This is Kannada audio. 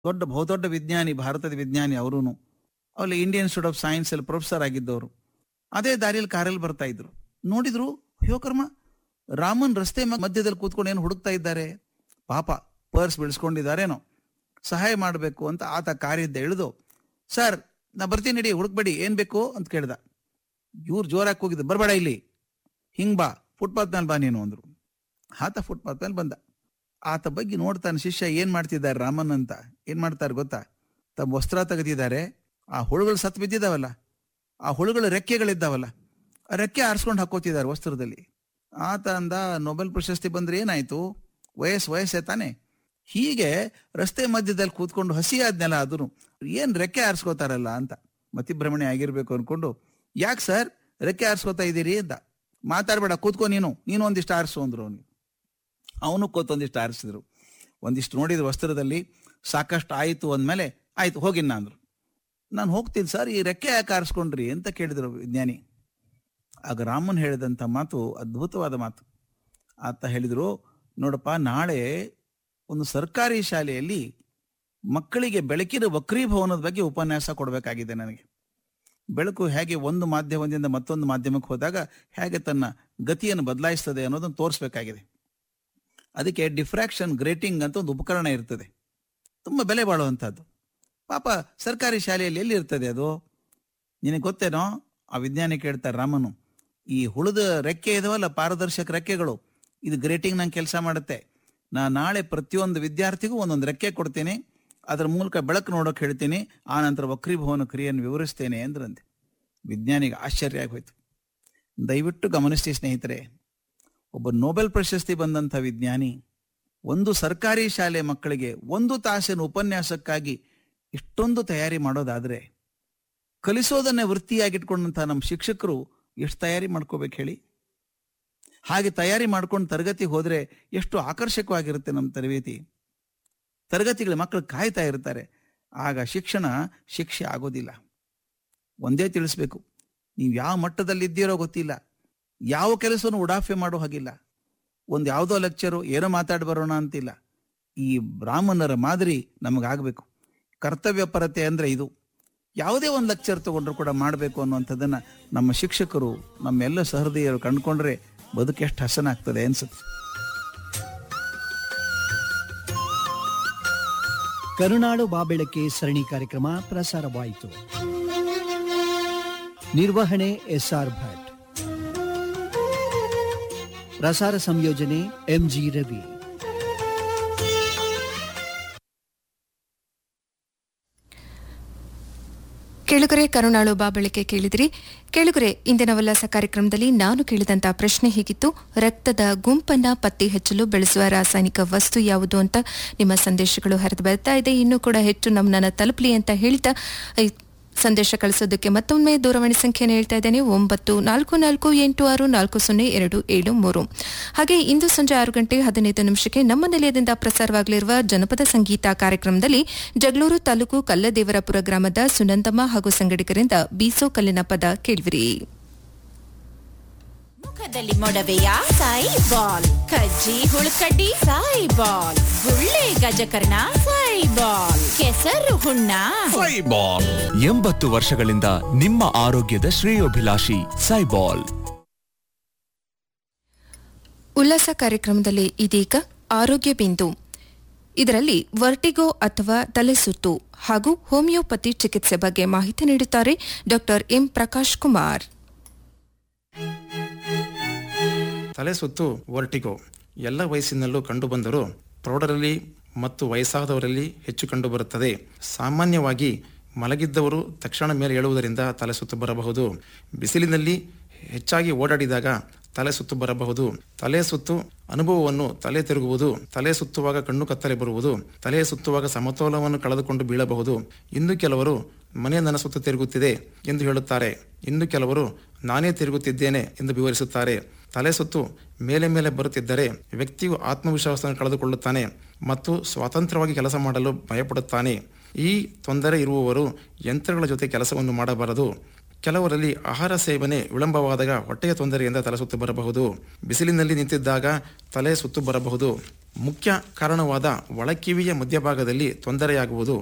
ದೊಡ್ಡ ಬಹುದೊಡ್ಡ ವಿಜ್ಞಾನಿ ಭಾರತದ ವಿಜ್ಞಾನಿ ಅವರೂ ಅವಲ್ಲಿ ಇಂಡಿಯನ್ ಇನ್ಸ್ಟಿಟ್ಯೂಟ್ ಆಫ್ ಸೈನ್ಸ್ ಅಲ್ಲಿ ಪ್ರೊಫೆಸರ್ ಆಗಿದ್ದವರು ಅದೇ ದಾರಿಯಲ್ಲಿ ಕಾರಲ್ಲಿ ಬರ್ತಾ ಇದ್ರು ನೋಡಿದ್ರು ಅಯ್ಯೋ ಕರ್ಮ ರಾಮನ್ ರಸ್ತೆ ಮ- ಮಧ್ಯದಲ್ಲಿ ಕೂತ್ಕೊಂಡು ಏನು ಹುಡುಕ್ತಾ ಇದ್ದಾರೆ ಪಾಪ ಪರ್ಸ್ ಬಿಡಿಸ್ಕೊಂಡಿದ್ದಾರೇನೋ ಸಹಾಯ ಮಾಡಬೇಕು ಅಂತ ಆತ ಕಾರಿದ್ದ ಇಳಿದು ಸರ್ ನಾ ಬರ್ತೀನಿ ನಡಿ ಹುಡುಕ್ಬೇಡಿ ಏನ್ ಬೇಕು ಅಂತ ಕೇಳ್ದ ಇವ್ರು ಜೋರಾಗಿ ಹೋಗಿದ್ದು ಬರಬೇಡ ಇಲ್ಲಿ ಹಿಂಗ್ ಬಾ ಫುಟ್ಪಾತ್ ಮೇಲೆ ಬಾ ನೀನು ಅಂದ್ರು ಆತ ಫುಟ್ಪಾತ್ ಮೇಲೆ ಬಂದ ಆತ ಬಗ್ಗೆ ನೋಡ್ತಾನೆ ಶಿಷ್ಯ ಏನ್ ಮಾಡ್ತಿದ್ದಾರೆ ರಾಮನ್ ಅಂತ ಏನ್ ಮಾಡ್ತಾರೆ ಗೊತ್ತಾ ತಮ್ಮ ವಸ್ತ್ರ ತೆಗೆದಿದ್ದಾರೆ ಆ ಹುಳುಗಳು ಸತ್ ಬಿದ್ದಿದಾವಲ್ಲ ಆ ಹುಳುಗಳ ರೆಕ್ಕೆಗಳಿದ್ದಾವಲ್ಲ ಆ ರೆಕ್ಕೆ ಆರಿಸ್ಕೊಂಡು ಹಾಕೋತಿದ್ದಾರೆ ವಸ್ತ್ರದಲ್ಲಿ ಆತ ಅಂದ ನೊಬೆಲ್ ಪ್ರಶಸ್ತಿ ಬಂದ್ರೆ ಏನಾಯ್ತು ವಯಸ್ಸು ವಯಸ್ಸೇ ತಾನೆ ಹೀಗೆ ರಸ್ತೆ ಮಧ್ಯದಲ್ಲಿ ಕೂತ್ಕೊಂಡು ಹಸಿ ಆದ್ನೆಲ್ಲ ಅದನ್ನು ಏನ್ ರೆಕ್ಕೆ ಆರಿಸ್ಕೋತಾರಲ್ಲ ಅಂತ ಮತಿಭ್ರಮಣೆ ಆಗಿರ್ಬೇಕು ಅನ್ಕೊಂಡು ಯಾಕೆ ಸರ್ ರೆಕ್ಕೆ ಆರಿಸ್ಕೋತಾ ಇದ್ದೀರಿ ಅಂತ ಮಾತಾಡ್ಬೇಡ ಕೂತ್ಕೋ ನೀನು ನೀನು ಒಂದಿಷ್ಟು ಆರಿಸು ಅಂದ್ರು ಅವನಿಗೆ ಅವನು ಕೂತೊಂದಿಷ್ಟು ಆರಿಸಿದ್ರು ಒಂದಿಷ್ಟು ನೋಡಿದ ವಸ್ತ್ರದಲ್ಲಿ ಸಾಕಷ್ಟು ಆಯಿತು ಅಂದಮೇಲೆ ಆಯ್ತು ಹೋಗಿನ್ನ ಅಂದ್ರು ನಾನು ಹೋಗ್ತೀನಿ ಸರ್ ಈ ರೆಕ್ಕೆ ಯಾಕೆ ಆರಿಸ್ಕೊಂಡ್ರಿ ಅಂತ ಕೇಳಿದ್ರು ವಿಜ್ಞಾನಿ ಆಗ ರಾಮನ್ ಹೇಳಿದಂಥ ಮಾತು ಅದ್ಭುತವಾದ ಮಾತು ಆತ ಹೇಳಿದ್ರು ನೋಡಪ್ಪ ನಾಳೆ ಒಂದು ಸರ್ಕಾರಿ ಶಾಲೆಯಲ್ಲಿ ಮಕ್ಕಳಿಗೆ ಬೆಳಕಿನ ವಕ್ರೀಭವನದ ಬಗ್ಗೆ ಉಪನ್ಯಾಸ ಕೊಡಬೇಕಾಗಿದೆ ನನಗೆ ಬೆಳಕು ಹೇಗೆ ಒಂದು ಮಾಧ್ಯಮದಿಂದ ಮತ್ತೊಂದು ಮಾಧ್ಯಮಕ್ಕೆ ಹೋದಾಗ ಹೇಗೆ ತನ್ನ ಗತಿಯನ್ನು ಬದಲಾಯಿಸ್ತದೆ ಅನ್ನೋದನ್ನು ತೋರಿಸ್ಬೇಕಾಗಿದೆ ಅದಕ್ಕೆ ಡಿಫ್ರಾಕ್ಷನ್ ಗ್ರೇಟಿಂಗ್ ಅಂತ ಒಂದು ಉಪಕರಣ ಇರ್ತದೆ ತುಂಬ ಬೆಲೆ ಬಾಳುವಂಥದ್ದು ಪಾಪ ಸರ್ಕಾರಿ ಶಾಲೆಯಲ್ಲಿ ಎಲ್ಲಿ ಇರ್ತದೆ ಅದು ನಿನಗೆ ಗೊತ್ತೇನೋ ಆ ವಿಜ್ಞಾನಿ ಕೇಳ್ತಾರೆ ರಾಮನು ಈ ಹುಳದ ರೆಕ್ಕೆ ಇದಾವಲ್ಲ ಪಾರದರ್ಶಕ ರೆಕ್ಕೆಗಳು ಇದು ಗ್ರೇಟಿಂಗ್ ನಂಗೆ ಕೆಲಸ ಮಾಡುತ್ತೆ ನಾ ನಾಳೆ ಪ್ರತಿಯೊಂದು ವಿದ್ಯಾರ್ಥಿಗೂ ಒಂದೊಂದು ರೆಕ್ಕೆ ಕೊಡ್ತೀನಿ ಅದರ ಮೂಲಕ ಬೆಳಕು ನೋಡೋಕೆ ಹೇಳ್ತೀನಿ ಆ ನಂತರ ವಕ್ರೀಭವನ ಕ್ರಿಯೆಯನ್ನು ವಿವರಿಸ್ತೇನೆ ಅಂದ್ರಂತೆ ವಿಜ್ಞಾನಿಗೆ ಆಶ್ಚರ್ಯ ಆಗೋಯ್ತು ದಯವಿಟ್ಟು ಗಮನಿಸಿ ಸ್ನೇಹಿತರೆ ಒಬ್ಬ ನೊಬೆಲ್ ಪ್ರಶಸ್ತಿ ಬಂದಂಥ ವಿಜ್ಞಾನಿ ಒಂದು ಸರ್ಕಾರಿ ಶಾಲೆ ಮಕ್ಕಳಿಗೆ ಒಂದು ತಾಸಿನ ಉಪನ್ಯಾಸಕ್ಕಾಗಿ ಇಷ್ಟೊಂದು ತಯಾರಿ ಮಾಡೋದಾದ್ರೆ ಕಲಿಸೋದನ್ನೇ ವೃತ್ತಿಯಾಗಿಟ್ಕೊಂಡಂಥ ನಮ್ಮ ಶಿಕ್ಷಕರು ಎಷ್ಟು ತಯಾರಿ ಮಾಡ್ಕೋಬೇಕು ಹೇಳಿ ಹಾಗೆ ತಯಾರಿ ಮಾಡ್ಕೊಂಡು ತರಗತಿಗೆ ಹೋದ್ರೆ ಎಷ್ಟು ಆಕರ್ಷಕವಾಗಿರುತ್ತೆ ನಮ್ಮ ತರಬೇತಿ ತರಗತಿಗಳ ಮಕ್ಕಳು ಕಾಯ್ತಾ ಇರ್ತಾರೆ ಆಗ ಶಿಕ್ಷಣ ಶಿಕ್ಷೆ ಆಗೋದಿಲ್ಲ ಒಂದೇ ತಿಳಿಸ್ಬೇಕು ನೀವು ಯಾವ ಮಟ್ಟದಲ್ಲಿದ್ದೀರೋ ಗೊತ್ತಿಲ್ಲ ಯಾವ ಕೆಲಸವನ್ನು ಉಡಾಫೆ ಮಾಡೋ ಹಾಗಿಲ್ಲ ಒಂದು ಯಾವುದೋ ಲೆಕ್ಚರು ಏನೋ ಮಾತಾಡಿ ಬರೋಣ ಅಂತಿಲ್ಲ ಈ ಬ್ರಾಹ್ಮಣರ ಮಾದರಿ ನಮಗಾಗಬೇಕು ಕರ್ತವ್ಯ ಪರತೆ ಅಂದ್ರೆ ಇದು ಯಾವುದೇ ಒಂದು ಲೆಕ್ಚರ್ ತಗೊಂಡ್ರು ಕೂಡ ಮಾಡಬೇಕು ಅನ್ನುವಂಥದ್ದನ್ನ ನಮ್ಮ ಶಿಕ್ಷಕರು ನಮ್ಮೆಲ್ಲ ಸಹೃದಯರು ಕಂಡುಕೊಂಡ್ರೆ ಬದುಕೆಷ್ಟು ಹಸನಾಗ್ತದೆ ಅನ್ಸುತ್ತೆ ಕರುನಾಡು ಬಾಬೆಳಕೆ ಸರಣಿ ಕಾರ್ಯಕ್ರಮ ಪ್ರಸಾರವಾಯಿತು ನಿರ್ವಹಣೆ ಎಸ್ಆರ್ ಭಟ್ ಪ್ರಸಾರ ಸಂಯೋಜನೆ ಎಂಜಿ ರವಿ ಕೆಳಗರೆ ಕರುಣಾಳು ಬಾಬಳಿಕೆ ಕೇಳಿದ್ರಿ ಕೆಳಗರೆ ಇಂದಿನ ಉಲ್ಲಾಸ ಕಾರ್ಯಕ್ರಮದಲ್ಲಿ ನಾನು ಕೇಳಿದಂತ ಪ್ರಶ್ನೆ ಹೀಗಿತ್ತು ರಕ್ತದ ಗುಂಪನ್ನ ಪತ್ತೆ ಹಚ್ಚಲು ಬಳಸುವ ರಾಸಾಯನಿಕ ವಸ್ತು ಯಾವುದು ಅಂತ ನಿಮ್ಮ ಸಂದೇಶಗಳು ಹರಿದು ಬರ್ತಾ ಇದೆ ಇನ್ನೂ ಕೂಡ ಹೆಚ್ಚು ನಮ್ಮನ್ನ ತಲುಪಲಿ ಅಂತ ಹೇಳ್ತಾ ಈ ಸಂದೇಶ ಕಳಿಸೋದಕ್ಕೆ ಮತ್ತೊಮ್ಮೆ ದೂರವಾಣಿ ಸಂಖ್ಯೆಯನ್ನು ಹೇಳ್ತಾ ಇದ್ದೇನೆ ಒಂಬತ್ತು ನಾಲ್ಕು ನಾಲ್ಕು ಎಂಟು ಆರು ನಾಲ್ಕು ಸೊನ್ನೆ ಎರಡು ಏಳು ಮೂರು ಹಾಗೆ ಇಂದು ಸಂಜೆ ಆರು ಗಂಟೆ ಹದಿನೈದು ನಿಮಿಷಕ್ಕೆ ನಮ್ಮ ನಿಲಯದಿಂದ ಪ್ರಸಾರವಾಗಲಿರುವ ಜನಪದ ಸಂಗೀತ ಕಾರ್ಯಕ್ರಮದಲ್ಲಿ ಜಗಳೂರು ತಾಲೂಕು ಕಲ್ಲದೇವರಪುರ ಗ್ರಾಮದ ಸುನಂದಮ್ಮ ಹಾಗೂ ಸಂಗಡಿಗರಿಂದ ಬೀಸೋ ಕಲ್ಲಿನ ಪದ ಕೇಳಿವಿರಿ ಮುಖದಲ್ಲಿ ಮೊಡವೆಯ ಸಾಯಿ ಬಾಲ್ ಕಜ್ಜಿ ಹುಳುಕಡ್ಡಿ ಸಾಯಿ ಬಾಲ್ ಗುಳ್ಳೆ ಗಜಕರ್ಣ ಸಾಯಿ ಬಾಲ್ ಕೆಸರು ಹುಣ್ಣ ಸೈಬಾಲ್ ಎಂಬತ್ತು ವರ್ಷಗಳಿಂದ ನಿಮ್ಮ ಆರೋಗ್ಯದ ಶ್ರೇಯೋಭಿಲಾಷಿ ಸೈಬಾಲ್ ಉಲ್ಲಾಸ ಕಾರ್ಯಕ್ರಮದಲ್ಲಿ ಇದೀಗ ಆರೋಗ್ಯ ಬಿಂದು ಇದರಲ್ಲಿ ವರ್ಟಿಗೋ ಅಥವಾ ತಲೆಸುತ್ತು ಹಾಗೂ ಹೋಮಿಯೋಪತಿ ಚಿಕಿತ್ಸೆ ಬಗ್ಗೆ ಮಾಹಿತಿ ನೀಡುತ್ತಾರೆ ಡಾಕ್ಟರ್ ಎಂ ಪ್ರಕಾಶ್ ಕುಮಾರ್ ತಲೆ ಸುತ್ತು ವರ್ಟಿಗೋ ಎಲ್ಲ ವಯಸ್ಸಿನಲ್ಲೂ ಕಂಡುಬಂದರೂ ಪ್ರೌಢರಲ್ಲಿ ಮತ್ತು ವಯಸ್ಸಾದವರಲ್ಲಿ ಹೆಚ್ಚು ಕಂಡುಬರುತ್ತದೆ ಸಾಮಾನ್ಯವಾಗಿ ಮಲಗಿದ್ದವರು ತಕ್ಷಣ ಮೇಲೆ ಏಳುವುದರಿಂದ ತಲೆ ಸುತ್ತು ಬರಬಹುದು ಬಿಸಿಲಿನಲ್ಲಿ ಹೆಚ್ಚಾಗಿ ಓಡಾಡಿದಾಗ ತಲೆ ಸುತ್ತು ಬರಬಹುದು ತಲೆ ಸುತ್ತು ಅನುಭವವನ್ನು ತಲೆ ತಿರುಗುವುದು ತಲೆ ಸುತ್ತುವಾಗ ಕಣ್ಣು ಕತ್ತಲೆ ಬರುವುದು ತಲೆ ಸುತ್ತುವಾಗ ಸಮತೋಲನವನ್ನು ಕಳೆದುಕೊಂಡು ಬೀಳಬಹುದು ಇನ್ನು ಕೆಲವರು ಮನೆ ನನ್ನ ಸುತ್ತ ತಿರುಗುತ್ತಿದೆ ಎಂದು ಹೇಳುತ್ತಾರೆ ಇನ್ನು ಕೆಲವರು ನಾನೇ ತಿರುಗುತ್ತಿದ್ದೇನೆ ಎಂದು ವಿವರಿಸುತ್ತಾರೆ ತಲೆ ಸುತ್ತು ಮೇಲೆ ಮೇಲೆ ಬರುತ್ತಿದ್ದರೆ ವ್ಯಕ್ತಿಯು ಆತ್ಮವಿಶ್ವಾಸವನ್ನು ಕಳೆದುಕೊಳ್ಳುತ್ತಾನೆ ಮತ್ತು ಸ್ವಾತಂತ್ರ್ಯವಾಗಿ ಕೆಲಸ ಮಾಡಲು ಭಯಪಡುತ್ತಾನೆ ಈ ತೊಂದರೆ ಇರುವವರು ಯಂತ್ರಗಳ ಜೊತೆ ಕೆಲಸವನ್ನು ಮಾಡಬಾರದು ಕೆಲವರಲ್ಲಿ ಆಹಾರ ಸೇವನೆ ವಿಳಂಬವಾದಾಗ ಹೊಟ್ಟೆಯ ತೊಂದರೆಯಿಂದ ತಲೆ ಸುತ್ತು ಬರಬಹುದು ಬಿಸಿಲಿನಲ್ಲಿ ನಿಂತಿದ್ದಾಗ ತಲೆ ಸುತ್ತು ಬರಬಹುದು ಮುಖ್ಯ ಕಾರಣವಾದ ಒಳಕಿವಿಯ ಮಧ್ಯಭಾಗದಲ್ಲಿ ತೊಂದರೆಯಾಗುವುದು